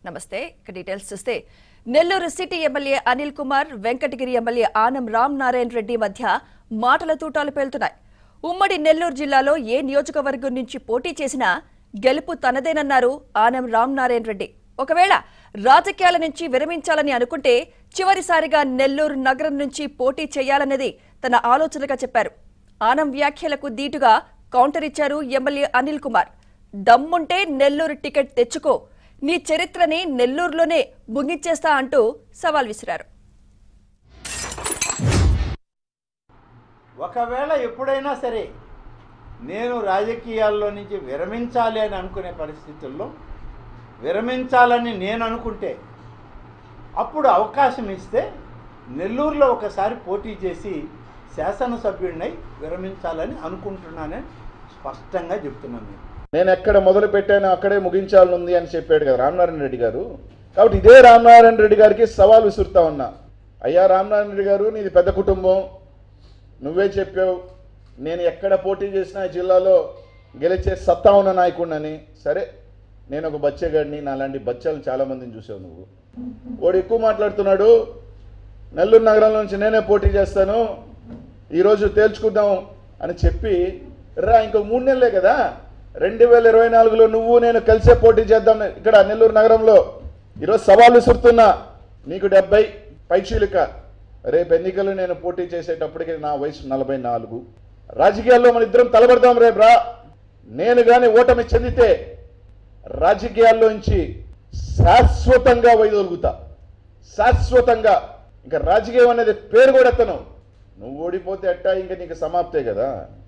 నమస్తే ఇక డీటెయిల్స్ చూస్తే Nellore city MLA Anil Kumar Venkatagiri MLA Anam Ram Narayana Reddy మధ్య మాటల తూటాలు పేలుతున్నాయి ఉమ్మడి నెల్లూరు జిల్లాలో ఏ నియోజకవర్గం నుంచి పోటీ చేసినా గెలుపు తనదేనన్నారు ఆనం రామ్ నారాయణ రెడ్డి ఒకవేళ రాజకీయాల నుంచి విరమించాలని అనుకుంటే చివరిసారిగా నెల్లూరు నగరం నుంచి పోటీ చేయాలన్నది తన ఆలోచనగా చెప్పారు ఆనం వ్యాఖ్యలకు దీటుగా కౌంటర్ ఇచ్చారు ఎమ్మెల్యే అనిల్ కుమార్ దమ్ముంటే నెల్లూరు టికెట్ తెచ్చుకో నీ చరిత్రని నెల్లూరులోనే ముగించేస్తా అంటూ సవాల్ విసిరారు ఒకవేళ ఎప్పుడైనా సరే నేను రాజకీయాల్లో నుంచి విరమించాలి అని అనుకునే పరిస్థితుల్లో విరమించాలని నేను అనుకుంటే అప్పుడు అవకాశం ఇస్తే నెల్లూరులో ఒకసారి పోటీ చేసి శాసనసభ్యుడినై విరమించాలని అనుకుంటున్నానని స్పష్టంగా చెప్తున్నాను నేను నేను ఎక్కడ మొదలు పెట్టానో అక్కడే ముగించాలనుంది అని చెప్పాడు కదా రామనారాయణ రెడ్డి గారు కాబట్టి ఇదే రామనారాయణ రెడ్డి గారికి సవాల్ విసురుతా ఉన్నా అయ్యా రామనారాయణ రెడ్డి గారు నీది పెద్ద కుటుంబం నువ్వే చెప్పావు నేను ఎక్కడ పోటీ చేసినా ఈ జిల్లాలో గెలిచే సత్తా ఉన్న నాయకుడినని సరే నేను ఒక బచ్చగాడిని నాలాంటి బచ్చాలను చాలామందిని చూసావు నువ్వు వాడు ఎక్కువ మాట్లాడుతున్నాడు నెల్లూరు నగరంలో నుంచి నేనే పోటీ చేస్తాను ఈరోజు తేల్చుకుందాం అని చెప్పి రా ఇంకో మూడు నెలలే కదా రెండు వేల ఇరవై నాలుగులో నువ్వు నేను కలిసే పోటీ చేద్దాం ఇక్కడ నెల్లూరు నగరంలో ఈరోజు సవాల్ విసురుతున్నా నీకు డెబ్బై పైచీలిక రేపు ఎన్నికలు నేను పోటీ చేసేటప్పటికి నా వయసు నలభై నాలుగు రాజకీయాల్లో మన ఇద్దరం తలబడదాం రేపు రా నేను కానీ ఓటమి చెందితే రాజకీయాల్లోంచి శాశ్వతంగా వైదొలుగుతా శాశ్వతంగా ఇంకా రాజకీయం అనేది పేరు కూడా ఎత్తను నువ్వు ఓడిపోతే అట్టా ఇంకా నీకు సమాప్తే కదా